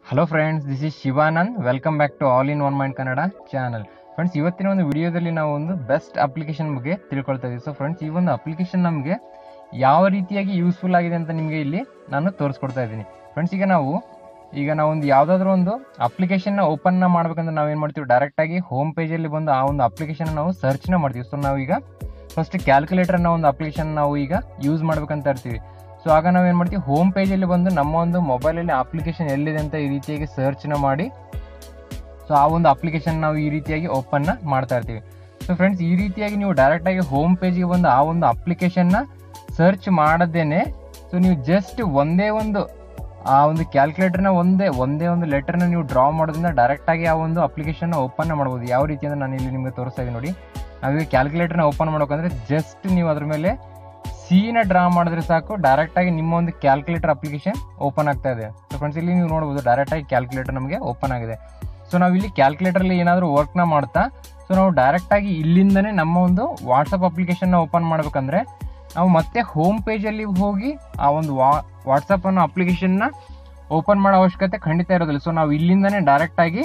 hello friends this is Shivanand welcome back to all in one mind Kannada channel friends ಇವತ್ತಿನ ಒಂದು ವಿಡಿಯೋದಲ್ಲಿ ನಾವು ಒಂದು ಬೆಸ್ಟ್ ಅಪ್ಲಿಕೇಶನ್ ಬಗ್ಗೆ ತಿಳ್ಕೊಳ್ತಾ ಇದ್ದೀವಿ ಸೊ ಫ್ರೆಂಡ್ಸ್ ಈ ಒಂದು ಅಪ್ಲಿಕೇಶನ್ ನಮಗೆ ಯಾವ ರೀತಿಯಾಗಿ ಯೂಸ್ಫುಲ್ ಆಗಿದೆ ಅಂತ ನಿಮಗೆ ಇಲ್ಲಿ ನಾನು ತೋರಿಸ್ಕೊಡ್ತಾ ಇದ್ದೀನಿ ಫ್ರೆಂಡ್ಸ್ ಈಗ ನಾವು ಈಗ ನಾವು ಒಂದು ಯಾವುದಾದ್ರೂ ಒಂದು ಅಪ್ಲಿಕೇಶನ್ನ ಓಪನ್ನ ಮಾಡ್ಬೇಕಂದ್ರೆ ನಾವು ಏನು ಮಾಡ್ತೀವಿ ಡೈರೆಕ್ಟಾಗಿ ಹೋಮ್ ಪೇಜಲ್ಲಿ ಬಂದು ಆ ಒಂದು ಅಪ್ಲಿಕೇಶನ್ ನಾವು ಸರ್ಚ್ನ ಮಾಡ್ತೀವಿ ಸೊ ನಾವೀಗ ಫಸ್ಟ್ ಕ್ಯಾಲ್ಕುಲೇಟರ್ ಅನ್ನೋ ಒಂದು ಅಪ್ಲಿಕೇಶನ್ ನಾವು ಈಗ ಯೂಸ್ ಮಾಡ್ಬೇಕಂತ ಇರ್ತೀವಿ ಸೊ ಆಗ ನಾವು ಏನು ಮಾಡ್ತೀವಿ ಹೋಮ್ ಪೇಜಲ್ಲಿ ಬಂದು ನಮ್ಮ ಒಂದು ಮೊಬೈಲಲ್ಲಿ ಅಪ್ಲಿಕೇಶನ್ ಎಲ್ಲಿದೆ ಅಂತ ಈ ರೀತಿಯಾಗಿ ಸರ್ಚ್ನ ಮಾಡಿ ಸೊ ಆ ಒಂದು ಅಪ್ಲಿಕೇಶನ್ ನಾವು ಈ ರೀತಿಯಾಗಿ ಓಪನ್ನ ಮಾಡ್ತಾ ಇರ್ತೀವಿ ಸೊ ಫ್ರೆಂಡ್ಸ್ ಈ ರೀತಿಯಾಗಿ ನೀವು ಡೈರೆಕ್ಟಾಗಿ ಹೋಮ್ ಪೇಜಿಗೆ ಬಂದು ಆ ಒಂದು ಅಪ್ಲಿಕೇಶನ್ನ ಸರ್ಚ್ ಮಾಡದೇನೆ ಸೊ ನೀವು ಜಸ್ಟ್ ಒಂದೇ ಒಂದು ಆ ಒಂದು ಕ್ಯಾಲ್ಕುಲೇಟರ್ನ ಒಂದೇ ಒಂದೇ ಒಂದು ಲೆಟರ್ನ ನೀವು ಡ್ರಾ ಮಾಡೋದ್ರಿಂದ ಡೈರೆಕ್ಟಾಗಿ ಆ ಒಂದು ಅಪ್ಲಿಕೇಶನ್ನ ಓಪನ್ ಮಾಡ್ಬೋದು ಯಾವ ರೀತಿ ಅಂದ್ರೆ ನಾನು ಇಲ್ಲಿ ನಿಮಗೆ ತೋರಿಸ್ತಾ ಇದ್ದೀನಿ ನೋಡಿ ನಾವೀಗ ಕ್ಯಾಲ್ಕುಲೇಟರ್ನ ಓಪನ್ ಮಾಡ್ಬೇಕಂದ್ರೆ ಜಸ್ಟ್ ನೀವು ಅದ್ರ ಮೇಲೆ ಸಿನ ಡ್ರಾ ಮಾಡಿದ್ರೆ ಸಾಕು ಡೈರೆಕ್ಟಾಗಿ ನಿಮ್ಮ ಒಂದು ಕ್ಯಾಲ್ಕುಲೇಟರ್ ಅಪ್ಲಿಕೇಶನ್ ಓಪನ್ ಆಗ್ತಾ ಇದೆ ಸೊ ಫ್ರೆಂಡ್ಸ್ ಇಲ್ಲಿ ನೀವು ನೋಡ್ಬೋದು ಡೈರೆಕ್ಟಾಗಿ ಕ್ಯಾಲ್ಕುಲೇಟರ್ ನಮಗೆ ಓಪನ್ ಆಗಿದೆ ಸೊ ನಾವು ಇಲ್ಲಿ ಕ್ಯಾಲ್ಕುಲೇಟರ್ಲಿ ಏನಾದರೂ ವರ್ಕ್ನ ಮಾಡ್ತಾ ಸೊ ನಾವು ಡೈರೆಕ್ಟಾಗಿ ಇಲ್ಲಿಂದನೇ ನಮ್ಮ ಒಂದು ವಾಟ್ಸಪ್ ಅಪ್ಲಿಕೇಶನ್ನ ಓಪನ್ ಮಾಡ್ಬೇಕಂದ್ರೆ ನಾವು ಮತ್ತೆ ಹೋಮ್ ಪೇಜಲ್ಲಿ ಹೋಗಿ ಆ ಒಂದು ವಾ ವಾಟ್ಸಪ್ ಅನ್ನೋ ಅಪ್ಲಿಕೇಶನ್ನ ಓಪನ್ ಮಾಡೋ ಅವಶ್ಯಕತೆ ಖಂಡಿತ ಇರೋದಿಲ್ಲ ಸೊ ನಾವು ಇಲ್ಲಿಂದನೇ ಡೈರೆಕ್ಟಾಗಿ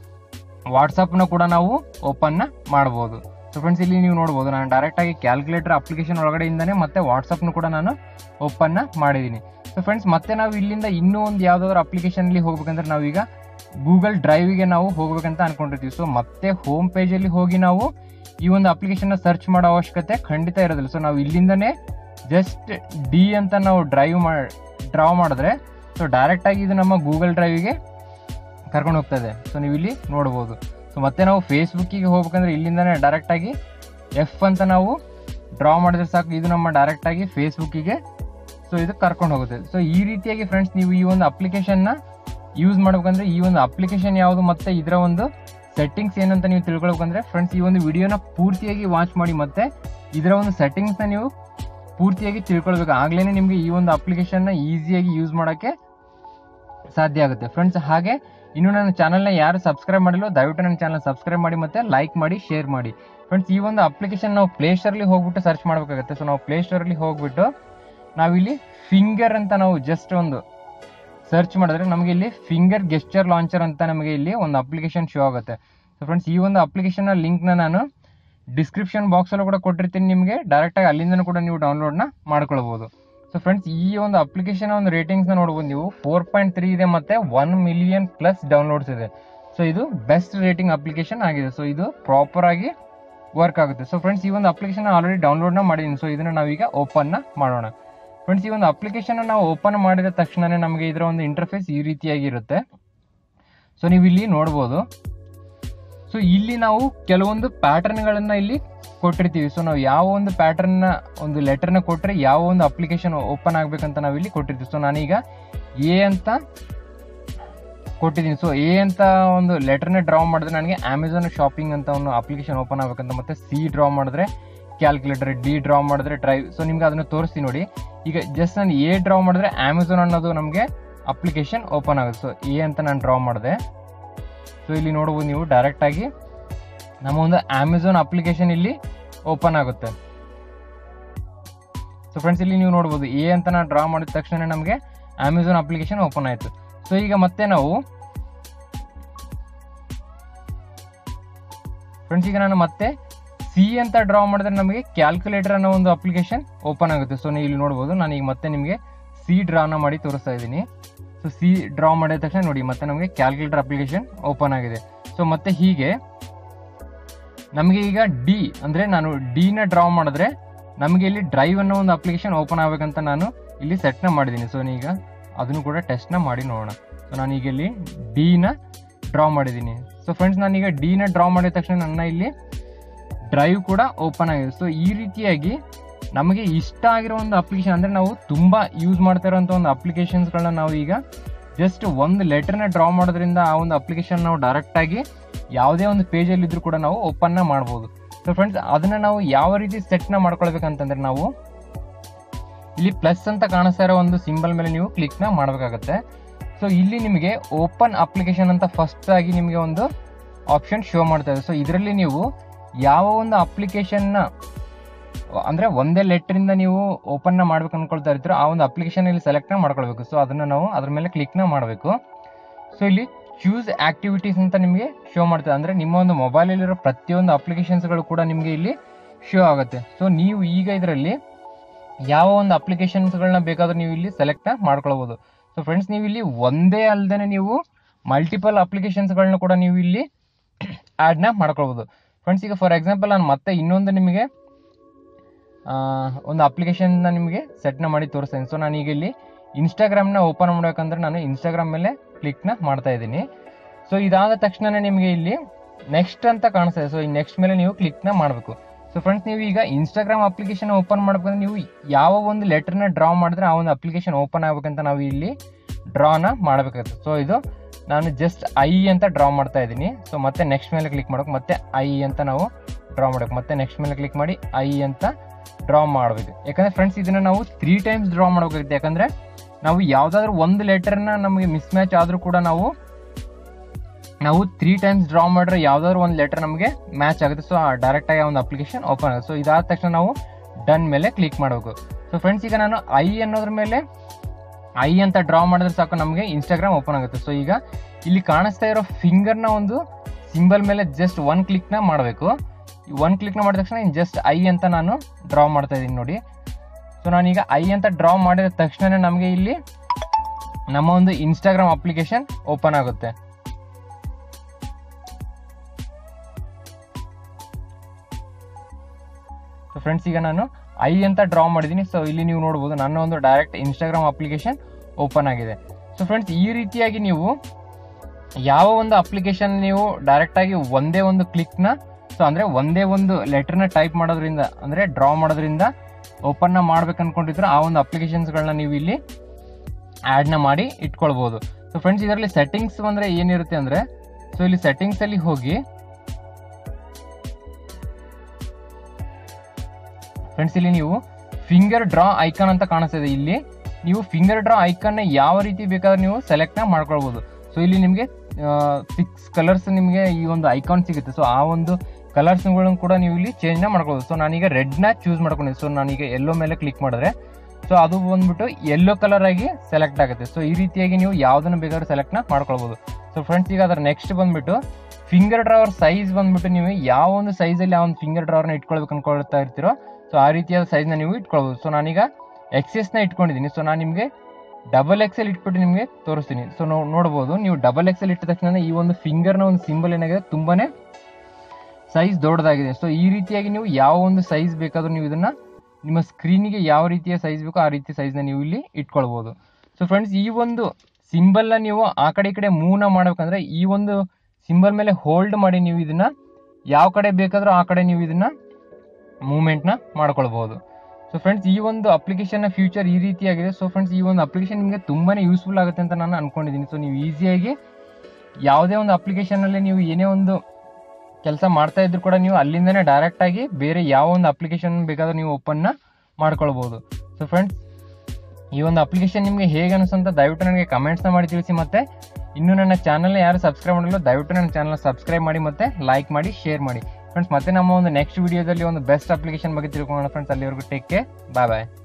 ವಾಟ್ಸಪ್ನ ಕೂಡ ನಾವು ಓಪನ್ನ ಮಾಡ್ಬೋದು ಸೊ ಫ್ರೆಂಡ್ಸ್ ಇಲ್ಲಿ ನೀವು ನೋಡ್ಬೋದು ನಾನು ಡೈರೆಕ್ಟಾಗಿ ಕ್ಯಾಲ್ಕುಲೇಟರ್ ಅಪ್ಲಿಕೇಶನ್ ಒಳಗಡೆಯಿಂದನೇ ಮತ್ತೆ ವಾಟ್ಸಪ್ನು ಕೂಡ ನಾನು ಓಪನ್ನ ಮಾಡಿದ್ದೀನಿ ಸೊ ಫ್ರೆಂಡ್ಸ್ ಮತ್ತೆ ನಾವು ಇಲ್ಲಿಂದ ಇನ್ನೂ ಒಂದು ಯಾವುದಾದ್ರೂ ಅಪ್ಲಿಕೇಶನ್ಲಿ ಹೋಗ್ಬೇಕಂದ್ರೆ ನಾವೀಗ ಗೂಗಲ್ ಡ್ರೈವಿಗೆ ನಾವು ಹೋಗ್ಬೇಕಂತ ಅನ್ಕೊಂಡಿರ್ತೀವಿ ಸೊ ಮತ್ತೆ ಹೋಮ್ ಪೇಜಲ್ಲಿ ಹೋಗಿ ನಾವು ಈ ಒಂದು ಅಪ್ಲಿಕೇಶನ್ನ ಸರ್ಚ್ ಮಾಡೋ ಅವಶ್ಯಕತೆ ಖಂಡಿತ ಇರೋದಿಲ್ಲ ಸೊ ನಾವು ಇಲ್ಲಿಂದನೇ ಜಸ್ಟ್ ಡಿ ಅಂತ ನಾವು ಡ್ರೈವ್ ಮಾಡಿ ಡ್ರಾ ಮಾಡಿದ್ರೆ ಸೊ ಡೈರೆಕ್ಟಾಗಿ ಇದು ನಮ್ಮ ಗೂಗಲ್ ಡ್ರೈವಿಗೆ ಕರ್ಕೊಂಡು ಹೋಗ್ತದೆ ಸೊ ನೀವು ಇಲ್ಲಿ ನೋಡ್ಬೋದು ಸೊ ಮತ್ತೆ ನಾವು ಫೇಸ್ಬುಕ್ಕಿಗೆ ಹೋಗ್ಬೇಕಂದ್ರೆ ಇಲ್ಲಿಂದನೇ ಡೈರೆಕ್ಟಾಗಿ ಎಫ್ ಅಂತ ನಾವು ಡ್ರಾ ಮಾಡಿದ್ರೆ ಸಾಕು ಇದು ನಮ್ಮ ಡೈರೆಕ್ಟಾಗಿ ಫೇಸ್ಬುಕ್ಕಿಗೆ ಸೊ ಇದು ಕರ್ಕೊಂಡು ಹೋಗುತ್ತೆ ಸೊ ಈ ರೀತಿಯಾಗಿ ಫ್ರೆಂಡ್ಸ್ ನೀವು ಈ ಒಂದು ಅಪ್ಲಿಕೇಶನ್ನ ಯೂಸ್ ಮಾಡ್ಬೇಕಂದ್ರೆ ಈ ಒಂದು ಅಪ್ಲಿಕೇಶನ್ ಯಾವುದು ಮತ್ತೆ ಇದರ ಒಂದು ಸೆಟ್ಟಿಂಗ್ಸ್ ಏನಂತ ನೀವು ತಿಳ್ಕೊಳ್ಬೇಕಂದ್ರೆ ಫ್ರೆಂಡ್ಸ್ ಈ ಒಂದು ವಿಡಿಯೋನ ಪೂರ್ತಿಯಾಗಿ ವಾಚ್ ಮಾಡಿ ಮತ್ತೆ ಇದರ ಒಂದು ಸೆಟ್ಟಿಂಗ್ಸ್ನ ನೀವು ಪೂರ್ತಿಯಾಗಿ ತಿಳ್ಕೊಳ್ಬೇಕು ಆಗ್ಲೇ ನಿಮಗೆ ಈ ಒಂದು ಅಪ್ಲಿಕೇಶನ್ನ ಈಸಿಯಾಗಿ ಯೂಸ್ ಮಾಡೋಕ್ಕೆ ಸಾಧ್ಯ ಆಗುತ್ತೆ ಫ್ರೆಂಡ್ಸ್ ಹಾಗೆ ಇನ್ನು ನನ್ನ ಚಾನಲ್ನ ಯಾರು ಸಬ್ಸ್ಕ್ರೈಬ್ ಮಾಡಿಲ್ಲ ದಯವಿಟ್ಟು ನನ್ನ ಚಾನಲ್ ಸಬ್ಸ್ಕ್ರೈಬ್ ಮಾಡಿ ಮತ್ತೆ ಲೈಕ್ ಮಾಡಿ ಶೇರ್ ಮಾಡಿ ಫ್ರೆಂಡ್ಸ್ ಈ ಒಂದು ಅಪ್ಲಿಕೇಶನ್ ನಾವು ಪ್ಲೇಸ್ಟೋರ್ಲಿ ಹೋಗ್ಬಿಟ್ಟು ಸರ್ಚ್ ಮಾಡಬೇಕಾಗುತ್ತೆ ಸೊ ನಾವು ಪ್ಲೇಸ್ಟೋರ್ಲಿ ಹೋಗ್ಬಿಟ್ಟು ನಾವಿಲ್ಲಿ ಫಿಂಗರ್ ಅಂತ ನಾವು ಜಸ್ಟ್ ಒಂದು ಸರ್ಚ್ ಮಾಡಿದ್ರೆ ನಮಗೆ ಇಲ್ಲಿ ಫಿಂಗರ್ ಗೆಸ್ಚರ್ ಲಾಂಚರ್ ಅಂತ ನಮಗೆ ಇಲ್ಲಿ ಒಂದು ಅಪ್ಲಿಕೇಶನ್ ಶೋ ಆಗುತ್ತೆ ಸೊ ಫ್ರೆಂಡ್ಸ್ ಈ ಒಂದು ಅಪ್ಲಿಕೇಶನ್ನ ಲಿಂಕ್ನ ನಾನು ಡಿಸ್ಕ್ರಿಪ್ಷನ್ ಬಾಕ್ಸಲ್ಲೂ ಕೂಡ ಕೊಟ್ಟಿರ್ತೀನಿ ನಿಮಗೆ ಡೈರೆಕ್ಟಾಗಿ ಅಲ್ಲಿಂದನೂ ಕೂಡ ನೀವು ಡೌನ್ಲೋಡ್ನ ಮಾಡ್ಕೊಳ್ಬೋದು ಸೊ ಫ್ರೆಂಡ್ಸ್ ಈ ಒಂದು ಅಪ್ಲಿಕೇಶನ್ ಒಂದು ರೇಟಿಂಗ್ಸ್ನ ನೋಡ್ಬೋದು ನೀವು ಫೋರ್ ಪಾಯಿಂಟ್ ತ್ರೀ ಇದೆ ಮತ್ತು ಒನ್ ಮಿಲಿಯನ್ ಪ್ಲಸ್ ಡೌನ್ಲೋಡ್ಸ್ ಇದೆ ಸೊ ಇದು ಬೆಸ್ಟ್ ರೇಟಿಂಗ್ ಅಪ್ಲಿಕೇಶನ್ ಆಗಿದೆ ಸೊ ಇದು ಪ್ರಾಪರ್ ಆಗಿ ವರ್ಕ್ ಆಗುತ್ತೆ ಸೊ ಫ್ರೆಂಡ್ಸ್ ಈ ಒಂದು ಅಪ್ಲಿಕೇಶನ್ ಆಲ್ರೆಡಿ ಡೌನ್ಲೋಡ್ನ ಮಾಡಿದ್ದೀನಿ ಸೊ ಇದನ್ನು ನಾವೀಗ ಓಪನ್ನ ಮಾಡೋಣ ಫ್ರೆಂಡ್ಸ್ ಈ ಒಂದು ಅಪ್ಲಿಕೇಶನ್ ನಾವು ಓಪನ್ ಮಾಡಿದ ತಕ್ಷಣನೇ ನಮಗೆ ಇದರ ಒಂದು ಇಂಟರ್ಫೇಸ್ ಈ ರೀತಿಯಾಗಿರುತ್ತೆ ಸೊ ನೀವು ಇಲ್ಲಿ ನೋಡ್ಬೋದು ಸೊ ಇಲ್ಲಿ ನಾವು ಕೆಲವೊಂದು ಪ್ಯಾಟರ್ನ್ಗಳನ್ನು ಇಲ್ಲಿ ಕೊಟ್ಟಿರ್ತೀವಿ ಸೊ ನಾವು ಯಾವ ಒಂದು ಪ್ಯಾಟರ್ನ್ನ ಒಂದು ಲೆಟರ್ನ ಕೊಟ್ಟರೆ ಯಾವ ಒಂದು ಅಪ್ಲಿಕೇಶನ್ ಓಪನ್ ಆಗಬೇಕಂತ ನಾವು ಇಲ್ಲಿ ಕೊಟ್ಟಿರ್ತೀವಿ ಸೊ ನಾನೀಗ ಎ ಅಂತ ಕೊಟ್ಟಿದ್ದೀನಿ ಸೊ ಎ ಅಂತ ಒಂದು ಲೆಟರ್ನ ಡ್ರಾ ಮಾಡಿದ್ರೆ ನನಗೆ ಅಮೆಝಾನ್ ಶಾಪಿಂಗ್ ಅಂತ ಒಂದು ಅಪ್ಲಿಕೇಶನ್ ಓಪನ್ ಆಗಬೇಕಂತ ಮತ್ತೆ ಸಿ ಡ್ರಾ ಮಾಡಿದ್ರೆ ಕ್ಯಾಲ್ಕುಲೇಟರ್ ಡಿ ಡ್ರಾ ಮಾಡಿದ್ರೆ ಡ್ರೈವ್ ಸೊ ನಿಮ್ಗೆ ಅದನ್ನು ತೋರಿಸ್ತೀನಿ ನೋಡಿ ಈಗ ಜಸ್ಟ್ ನಾನು ಎ ಡ್ರಾ ಮಾಡಿದ್ರೆ ಅಮೆಝಾನ್ ಅನ್ನೋದು ನಮಗೆ ಅಪ್ಲಿಕೇಶನ್ ಓಪನ್ ಆಗುತ್ತೆ ಸೊ ಎ ಅಂತ ನಾನು ಡ್ರಾ ಮಾಡಿದೆ ಸೊ ಇಲ್ಲಿ ನೋಡ್ಬೋದು ನೀವು ಡೈರೆಕ್ಟಾಗಿ ನಮ್ಮ ಒಂದು ಅಮೆಝಾನ್ ಅಪ್ಲಿಕೇಶನ್ ಇಲ್ಲಿ ಓಪನ್ ಆಗುತ್ತೆ ಸೊ ಫ್ರೆಂಡ್ಸ್ ಇಲ್ಲಿ ನೀವು ನೋಡ್ಬೋದು ಎ ಅಂತ ನಾನು ಡ್ರಾ ಮಾಡಿದ ತಕ್ಷಣ ನಮಗೆ ಅಮೆಝಾನ್ ಅಪ್ಲಿಕೇಶನ್ ಓಪನ್ ಆಯಿತು ಸೊ ಈಗ ಮತ್ತೆ ನಾವು ಫ್ರೆಂಡ್ಸ್ ಈಗ ನಾನು ಮತ್ತೆ ಸಿ ಅಂತ ಡ್ರಾ ಮಾಡಿದ್ರೆ ನಮಗೆ ಕ್ಯಾಲ್ಕುಲೇಟರ್ ಅನ್ನೋ ಒಂದು ಅಪ್ಲಿಕೇಶನ್ ಓಪನ್ ಆಗುತ್ತೆ ಸೊ ನೀವು ಇಲ್ಲಿ ನೋಡ್ಬೋದು ನಾನು ಈಗ ಮತ್ತೆ ನಿಮಗೆ ಸಿ ಡ್ರಾನ ಮಾಡಿ ತೋರಿಸ್ತಾ ಇದ್ದೀನಿ ಸೊ ಸಿ ಡ್ರಾ ಮಾಡಿದ ತಕ್ಷಣ ನೋಡಿ ಮತ್ತೆ ನಮಗೆ ಕ್ಯಾಲ್ಕುಲೇಟರ್ ಅಪ್ಲಿಕೇಶನ್ ಓಪನ್ ಆಗಿದೆ ಸೊ ಮತ್ತೆ ಹೀಗೆ ನಮಗೆ ಈಗ ಡಿ ಅಂದರೆ ನಾನು ಡಿನ ಡ್ರಾ ಮಾಡಿದ್ರೆ ನಮಗೆ ಇಲ್ಲಿ ಡ್ರೈವ್ ಅನ್ನೋ ಒಂದು ಅಪ್ಲಿಕೇಶನ್ ಓಪನ್ ಆಗಬೇಕಂತ ನಾನು ಇಲ್ಲಿ ಸೆಟ್ನ ಮಾಡಿದ್ದೀನಿ ಸೊ ಈಗ ಅದನ್ನು ಕೂಡ ಟೆಸ್ಟ್ನ ಮಾಡಿ ನೋಡೋಣ ಸೊ ನಾನೀಗ ಇಲ್ಲಿ ಡಿನ ಡ್ರಾ ಮಾಡಿದ್ದೀನಿ ಸೊ ಫ್ರೆಂಡ್ಸ್ ನಾನೀಗ ಡಿನ ಡ್ರಾ ಮಾಡಿದ ತಕ್ಷಣ ನನ್ನ ಇಲ್ಲಿ ಡ್ರೈವ್ ಕೂಡ ಓಪನ್ ಆಗಿದೆ ಸೊ ಈ ರೀತಿಯಾಗಿ ನಮಗೆ ಇಷ್ಟ ಆಗಿರೋ ಒಂದು ಅಪ್ಲಿಕೇಶನ್ ಅಂದರೆ ನಾವು ತುಂಬ ಯೂಸ್ ಮಾಡ್ತಾ ಇರೋಂಥ ಒಂದು ಅಪ್ಲಿಕೇಶನ್ಸ್ಗಳನ್ನ ನಾವು ಈಗ ಜಸ್ಟ್ ಒಂದು ಲೆಟರ್ನ ಡ್ರಾ ಮಾಡೋದ್ರಿಂದ ಆ ಒಂದು ಅಪ್ಲಿಕೇಶನ್ ನಾವು ಡೈರೆಕ್ಟಾಗಿ ಯಾವುದೇ ಒಂದು ಪೇಜಲ್ಲಿ ಇದ್ರೂ ಕೂಡ ನಾವು ಓಪನ್ನ ಮಾಡ್ಬೋದು ಸೊ ಫ್ರೆಂಡ್ಸ್ ಅದನ್ನು ನಾವು ಯಾವ ರೀತಿ ಸೆಟ್ನ ಮಾಡ್ಕೊಳ್ಬೇಕಂತಂದ್ರೆ ನಾವು ಇಲ್ಲಿ ಪ್ಲಸ್ ಅಂತ ಕಾಣಿಸ್ತಾ ಇರೋ ಒಂದು ಸಿಂಬಲ್ ಮೇಲೆ ನೀವು ಕ್ಲಿಕ್ನ ಮಾಡಬೇಕಾಗತ್ತೆ ಸೊ ಇಲ್ಲಿ ನಿಮಗೆ ಓಪನ್ ಅಪ್ಲಿಕೇಶನ್ ಅಂತ ಫಸ್ಟ್ ಆಗಿ ನಿಮಗೆ ಒಂದು ಆಪ್ಷನ್ ಶೋ ಮಾಡ್ತಾ ಇದೆ ಸೊ ಇದರಲ್ಲಿ ನೀವು ಯಾವ ಒಂದು ಅಪ್ಲಿಕೇಶನ್ನ ಅಂದರೆ ಒಂದೇ ಲೆಟ್ರಿಂದ ನೀವು ಓಪನ್ನ ಮಾಡ್ಬೇಕು ಅನ್ಕೊಳ್ತಾ ಇರ್ತೀರೋ ಆ ಒಂದು ಅಪ್ಲಿಕೇಶನ್ ಇಲ್ಲಿ ಸೆಲೆಕ್ಟ್ನ ಮಾಡ್ಕೊಳ್ಬೇಕು ಸೊ ಅದನ್ನು ನಾವು ಅದ್ರ ಮೇಲೆ ಕ್ಲಿಕ್ನ ಮಾಡಬೇಕು ಸೊ ಇಲ್ಲಿ ಚೂಸ್ ಆಕ್ಟಿವಿಟೀಸ್ ಅಂತ ನಿಮಗೆ ಶೋ ಮಾಡ್ತದೆ ಅಂದರೆ ನಿಮ್ಮ ಒಂದು ಮೊಬೈಲಲ್ಲಿರೋ ಪ್ರತಿಯೊಂದು ಅಪ್ಲಿಕೇಶನ್ಸ್ಗಳು ಕೂಡ ನಿಮಗೆ ಇಲ್ಲಿ ಶೋ ಆಗುತ್ತೆ ಸೊ ನೀವು ಈಗ ಇದರಲ್ಲಿ ಯಾವ ಒಂದು ಅಪ್ಲಿಕೇಶನ್ಸ್ಗಳನ್ನ ಬೇಕಾದ್ರೂ ನೀವು ಇಲ್ಲಿ ಸೆಲೆಕ್ಟ್ ಮಾಡ್ಕೊಳ್ಬೋದು ಸೊ ಫ್ರೆಂಡ್ಸ್ ನೀವು ಇಲ್ಲಿ ಒಂದೇ ಅಲ್ಲದೆ ನೀವು ಮಲ್ಟಿಪಲ್ ಅಪ್ಲಿಕೇಶನ್ಸ್ಗಳನ್ನ ಕೂಡ ನೀವು ಇಲ್ಲಿ ಆ್ಯಡ್ನ ಮಾಡ್ಕೊಳ್ಬೋದು ಫ್ರೆಂಡ್ಸ್ ಈಗ ಫಾರ್ ಎಕ್ಸಾಂಪಲ್ ನಾನು ಮತ್ತೆ ಇನ್ನೊಂದು ನಿಮಗೆ ಆ, ಒಂದು ಅಪ್ಲಿಕೇಶನ್ನ ನಿಮಗೆ ಸೆಟ್ನ ಮಾಡಿ ತೋರಿಸ್ತೇನೆ ಸೊ ನಾನು ಈಗ ಇಲ್ಲಿ ಇನ್ಸ್ಟಾಗ್ರಾಮ್ನ ಓಪನ್ ಮಾಡ್ಬೇಕಂದ್ರೆ ನಾನು ಇನ್ಸ್ಟಾಗ್ರಾಮ್ ಮೇಲೆ ಕ್ಲಿಕ್ನ ಮಾಡ್ತಾ ಇದ್ದೀನಿ ಸೊ ಇದಾದ ತಕ್ಷಣ ನಿಮಗೆ ಇಲ್ಲಿ ನೆಕ್ಸ್ಟ್ ಅಂತ ಕಾಣಿಸ್ತದೆ ಸೊ ಈ ನೆಕ್ಸ್ಟ್ ಮೇಲೆ ನೀವು ಕ್ಲಿಕ್ನ ಮಾಡಬೇಕು ಸೊ ಫ್ರೆಂಡ್ಸ್ ನೀವು ಈಗ ಇನ್ಸ್ಟಾಗ್ರಾಮ್ ಅಪ್ಲಿಕೇಶನ್ ಓಪನ್ ಮಾಡ್ಬೇಕಂದ್ರೆ ನೀವು ಯಾವ ಒಂದು ಲೆಟರ್ನ ಡ್ರಾ ಮಾಡಿದ್ರೆ ಆ ಒಂದು ಅಪ್ಲಿಕೇಶನ್ ಓಪನ್ ಆಗ್ಬೇಕಂತ ನಾವು ಇಲ್ಲಿ ಡ್ರಾನ ಮಾಡಬೇಕಾಗುತ್ತೆ ಸೊ ಇದು ನಾನು ಜಸ್ಟ್ ಐ ಅಂತ ಡ್ರಾ ಮಾಡ್ತಾ ಇದ್ದೀನಿ ಸೊ ಮತ್ತೆ ನೆಕ್ಸ್ಟ್ ಮೇಲೆ ಕ್ಲಿಕ್ ಮಾಡೋಕೆ ಮತ್ತೆ ಐ ಅಂತ ನಾವು ಡ್ರಾ ಮಾಡಬೇಕು ಮತ್ತೆ ನೆಕ್ಸ್ಟ್ ಮೇಲೆ ಕ್ಲಿಕ್ ಮಾಡಿ ಐ ಅಂತ ಡ್ರಾ ಮಾಡಬೇಕು ಯಾಕಂದ್ರೆ ಫ್ರೆಂಡ್ಸ್ ಇದನ್ನ ನಾವು ತ್ರೀ ಟೈಮ್ಸ್ ಡ್ರಾ ಮಾಡಬೇಕಾಗುತ್ತೆ ಯಾಕಂದ್ರೆ ನಾವು ಯಾವ್ದಾದ್ರು ಒಂದು ಲೆಟರ್ನ ನಮಗೆ ಮಿಸ್ ಮ್ಯಾಚ್ ಆದ್ರೂ ಕೂಡ ನಾವು ನಾವು ತ್ರೀ ಟೈಮ್ಸ್ ಡ್ರಾ ಮಾಡಿದ್ರೆ ಯಾವ್ದಾದ್ರು ಒಂದು ಲೆಟರ್ ನಮಗೆ ಮ್ಯಾಚ್ ಆಗುತ್ತೆ ಸೊ ಡೈರೆಕ್ಟ್ ಆಗಿ ಒಂದು ಅಪ್ಲಿಕೇಶನ್ ಓಪನ್ ಆಗುತ್ತೆ ಸೊ ಇದಾದ ತಕ್ಷಣ ನಾವು ಡನ್ ಮೇಲೆ ಕ್ಲಿಕ್ ಮಾಡಬೇಕು ಸೊ ಫ್ರೆಂಡ್ಸ್ ಈಗ ನಾನು ಐ ಅನ್ನೋದ್ರ ಮೇಲೆ ಐ ಅಂತ ಡ್ರಾ ಮಾಡಿದ್ರೆ ಸಾಕು ನಮಗೆ ಇನ್ಸ್ಟಾಗ್ರಾಮ್ ಓಪನ್ ಆಗುತ್ತೆ ಸೊ ಈಗ ಇಲ್ಲಿ ಕಾಣಿಸ್ತಾ ಇರೋ ಫಿಂಗರ್ನ ಒಂದು ಸಿಂಬಲ್ ಮೇಲೆ ಜಸ್ಟ್ ಒನ್ ಕ್ಲಿಕ್ನ ಮಾಡಬೇಕು ಒನ್ ಕ್ಲಿಕ್ನ ಮಾಡಿದ ತಕ್ಷಣ ಜಸ್ಟ್ ಐ ಅಂತ ನಾನು ಡ್ರಾ ಮಾಡ್ತಾ ಇದ್ದೀನಿ ನೋಡಿ ಸೊ ನಾನೀಗ ಐ ಅಂತ ಡ್ರಾ ಮಾಡಿದ ತಕ್ಷಣ ನಮಗೆ ಇಲ್ಲಿ ನಮ್ಮ ಒಂದು ಇನ್ಸ್ಟಾಗ್ರಾಮ್ ಅಪ್ಲಿಕೇಶನ್ ಓಪನ್ ಆಗುತ್ತೆ ಸೊ ಫ್ರೆಂಡ್ಸ್ ಈಗ ನಾನು ಐ ಅಂತ ಡ್ರಾ ಮಾಡಿದ್ದೀನಿ ಸೊ ಇಲ್ಲಿ ನೀವು ನೋಡ್ಬೋದು ನನ್ನ ಒಂದು ಡೈರೆಕ್ಟ್ ಇನ್ಸ್ಟಾಗ್ರಾಮ್ ಅಪ್ಲಿಕೇಶನ್ ಓಪನ್ ಆಗಿದೆ ಸೊ ಫ್ರೆಂಡ್ಸ್ ಈ ರೀತಿಯಾಗಿ ನೀವು ಯಾವ ಒಂದು ಅಪ್ಲಿಕೇಶನ್ ನೀವು ಡೈರೆಕ್ಟ್ ಆಗಿ ಒಂದೇ ಒಂದು ಕ್ಲಿಕ್ನ ಸೊ ಅಂದ್ರೆ ಒಂದೇ ಒಂದು ಲೆಟರ್ನ ಟೈಪ್ ಮಾಡೋದ್ರಿಂದ ಅಂದ್ರೆ ಡ್ರಾ ಮಾಡೋದ್ರಿಂದ ಓಪನ್ನ ಮಾಡ್ಬೇಕು ಅನ್ಕೊಂಡಿದ್ರೆ ಆ ಒಂದು ಅಪ್ಲಿಕೇಶನ್ಸ್ಗಳನ್ನ ನೀವು ಇಲ್ಲಿ ಆ್ಯಡ್ನ ಮಾಡಿ ಇಟ್ಕೊಳ್ಬೋದು ಸೊ ಫ್ರೆಂಡ್ಸ್ ಇದರಲ್ಲಿ ಸೆಟ್ಟಿಂಗ್ಸ್ ಅಂದ್ರೆ ಏನಿರುತ್ತೆ ಅಂದ್ರೆ ಸೊ ಇಲ್ಲಿ ಸೆಟ್ಟಿಂಗ್ಸ್ ಅಲ್ಲಿ ಹೋಗಿ ಫ್ರೆಂಡ್ಸ್ ಇಲ್ಲಿ ನೀವು ಫಿಂಗರ್ ಡ್ರಾ ಐಕಾನ್ ಅಂತ ಕಾಣಿಸ್ತಿದೆ ಇಲ್ಲಿ ನೀವು ಫಿಂಗರ್ ಡ್ರಾ ಐಕಾನ್ ಯಾವ ರೀತಿ ಬೇಕಾದ್ರೆ ನೀವು ಸೆಲೆಕ್ಟ್ ಮಾಡ್ಕೊಳ್ಬೋದು ಸೊ ಇಲ್ಲಿ ನಿಮಗೆ ಸಿಕ್ಸ್ ಕಲರ್ಸ್ ನಿಮಗೆ ಈ ಒಂದು ಐಕಾನ್ ಸಿಗುತ್ತೆ ಸೊ ಆ ಒಂದು ಕಲರ್ಸ್ಗಳನ್ನು ಕೂಡ ನೀವು ಇಲ್ಲಿ ಚೇಂಜ್ನ ಮಾಡ್ಕೊಳ್ಬೋದು ಸೊ ನಾನೀಗ ರೆಡ್ನ ಚೂಸ್ ಮಾಡ್ಕೊಂಡಿದ್ದೆ ಸೊ ನಾನೀಗ ಎಲ್ಲೋ ಮೇಲೆ ಕ್ಲಿಕ್ ಮಾಡಿದ್ರೆ ಸೊ ಅದು ಬಂದ್ಬಿಟ್ಟು ಎಲ್ಲೋ ಕಲರ್ ಆಗಿ ಸೆಲೆಕ್ಟ್ ಆಗುತ್ತೆ ಸೊ ಈ ರೀತಿಯಾಗಿ ನೀವು ಯಾವ್ದನ್ನು ಬೇಕಾದ್ರೂ ಸೆಲೆಕ್ಟ್ನ ಮಾಡ್ಕೊಳ್ಬೋದು ಸೊ ಫ್ರೆಂಡ್ಸ್ ಈಗ ಅದರ ನೆಕ್ಸ್ಟ್ ಬಂದ್ಬಿಟ್ಟು ಫಿಂಗರ್ ಡ್ರಾವರ್ ಸೈಜ್ ಬಂದ್ಬಿಟ್ಟು ನೀವು ಯಾವ ಒಂದು ಸೈಜಲ್ಲಿ ಆ ಒಂದು ಫಿಂಗರ್ ಡ್ರಾವರ್ನ ಇಟ್ಕೊಳ್ಬೇಕು ಅನ್ಕೊಳ್ತಾ ಇರ್ತೀರೋ ಸೊ ಆ ರೀತಿಯಾದ ಸೈಜ್ನ ನೀವು ಇಟ್ಕೊಳ್ಬೋದು ಸೊ ನಾನೀಗ ಎಕ್ಸೆಸ್ನ ಇಟ್ಕೊಂಡಿದ್ದೀನಿ ಸೊ ನಾನು ನಿಮಗೆ ಡಬಲ್ ಎಕ್ಸೆಲ್ ಇಟ್ಬಿಟ್ಟು ನಿಮಗೆ ತೋರಿಸ್ತೀನಿ ಸೊ ನಾವು ನೋಡ್ಬೋದು ನೀವು ಡಬಲ್ ಎಕ್ಸೆಲ್ ಇಟ್ಟ ತಕ್ಷಣ ಈ ಒಂದು ಫಿಂಗರ್ನ ಒಂದು ಸಿಂಬಲ್ ಏನಾಗಿದೆ ತುಂಬಾನೇ ಸೈಜ್ ದೊಡ್ಡದಾಗಿದೆ ಸೊ ಈ ರೀತಿಯಾಗಿ ನೀವು ಯಾವ ಒಂದು ಸೈಜ್ ಬೇಕಾದ್ರೂ ನೀವು ಇದನ್ನ ನಿಮ್ಮ ಸ್ಕ್ರೀನಿಗೆ ಯಾವ ರೀತಿಯ ಸೈಜ್ ಬೇಕೋ ಆ ರೀತಿಯ ಸೈಜ್ನ ನೀವು ಇಲ್ಲಿ ಇಟ್ಕೊಳ್ಬೋದು ಸೊ ಫ್ರೆಂಡ್ಸ್ ಈ ಒಂದು ಸಿಂಬಲ್ನ ನೀವು ಆ ಕಡೆ ಈ ಕಡೆ ಮೂವ್ನ ಮಾಡ್ಬೇಕಂದ್ರೆ ಈ ಒಂದು ಸಿಂಬಲ್ ಮೇಲೆ ಹೋಲ್ಡ್ ಮಾಡಿ ನೀವು ಇದನ್ನ ಯಾವ ಕಡೆ ಬೇಕಾದ್ರೂ ಆ ಕಡೆ ನೀವು ಇದನ್ನ ಮೂವ್ಮೆಂಟ್ನ ಮಾಡ್ಕೊಳ್ಬಹುದು ಸೊ ಫ್ರೆಂಡ್ಸ್ ಈ ಒಂದು ಅಪ್ಲಿಕೇಶನ್ನ ಫ್ಯೂಚರ್ ಈ ರೀತಿಯಾಗಿದೆ ಸೊ ಫ್ರೆಂಡ್ಸ್ ಈ ಒಂದು ಅಪ್ಲಿಕೇಶನ್ ನಿಮಗೆ ತುಂಬಾನೇ ಯೂಸ್ಫುಲ್ ಆಗುತ್ತೆ ಅಂತ ನಾನು ಅನ್ಕೊಂಡಿದ್ದೀನಿ ಸೊ ನೀವು ಈಸಿಯಾಗಿ ಯಾವುದೇ ಒಂದು ಅಪ್ಲಿಕೇಶನಲ್ಲಿ ನೀವು ಏನೇ ಒಂದು ಕೆಲಸ ಮಾಡ್ತಾ ಇದ್ರು ಕೂಡ ನೀವು ಅಲ್ಲಿಂದನೇ ಡೈರೆಕ್ಟ್ ಆಗಿ ಬೇರೆ ಯಾವ ಒಂದು ಅಪ್ಲಿಕೇಶನ್ ಬೇಕಾದ್ರೂ ನೀವು ಓಪನ್ನ ಮಾಡ್ಕೊಳ್ಬಹುದು ಸೊ ಫ್ರೆಂಡ್ಸ್ ಈ ಒಂದು ಅಪ್ಲಿಕೇಶನ್ ನಿಮಗೆ ಹೇಗೆ ಅನಿಸ್ತಂತ ದಯವಿಟ್ಟು ನನಗೆ ಕಮೆಂಟ್ಸ್ನ ಮಾಡಿ ತಿಳಿಸಿ ಮತ್ತೆ ಇನ್ನು ನನ್ನ ಚಾನಲ್ನ ಯಾರು ಸಬ್ಸ್ಕ್ರೈಬ್ ಮಾಡಿಲ್ಲ ದಯವಿಟ್ಟು ನನ್ನ ಚಾನಲ್ ಸಬ್ಸ್ಕ್ರೈಬ್ ಮಾಡಿ ಮತ್ತೆ ಲೈಕ್ ಮಾಡಿ ಶೇರ್ ಮಾಡಿ ಫ್ರೆಂಡ್ಸ್ ಮತ್ತೆ ನಮ್ಮ ಒಂದು ನೆಕ್ಸ್ಟ್ ವಿಡಿಯೋದಲ್ಲಿ ಒಂದು ಬೆಸ್ಟ್ ಅಪ್ಲಿಕೇಶನ್ ಬಗ್ಗೆ ತಿಳ್ಕೊಳ್ಳೋಣ ಫ್ರೆಂಡ್ಸ್ ಅಲ್ಲಿವರೆಗೂ ಟೇಕ್ ಕೇರ್ ಬಾಯ್ ಬಾಯ್